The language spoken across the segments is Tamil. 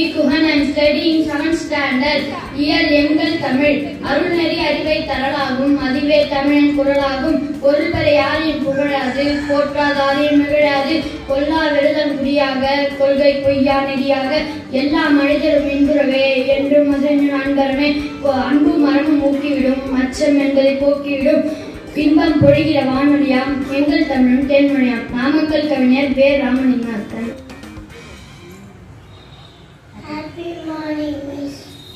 Guhan and studying seventh standard இயல் எங்கள் தமிழ் அருள்நெறி அறிவை தரலாகும் அதுவே தமிழின் குரலாகும் பொருள்களை யாரையும் புகழாது போற்றாதாரையும் மிகழாது கொல்லா விடுதல் குடியாக கொள்கை பொய்யா நெறியாக எல்லா மனிதரும் இன்புறவே என்று முதல் நான்கரமே அன்பு மரமும் ஊக்கிவிடும் மச்சம் என்பதை போக்கிவிடும் இன்பம் பொழிகிற வானொலியாம் எங்கள் தமிழும் தேன்மொழியாம் நாமக்கல் கவிஞர் வே ராமலிங்கத்தன் Happy morning, Miss.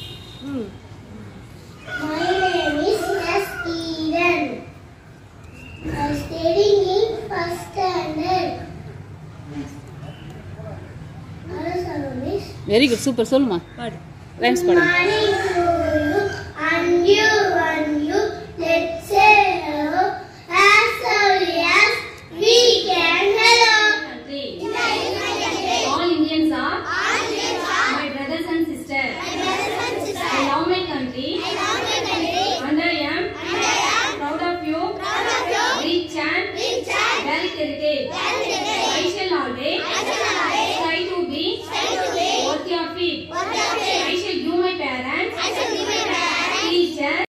My name is S. Eden. I am studying in first standard. Hello, sir, Miss. Very good super சொல்லுமா ரைம்ஸ் Good பாடுங்க morning to you and you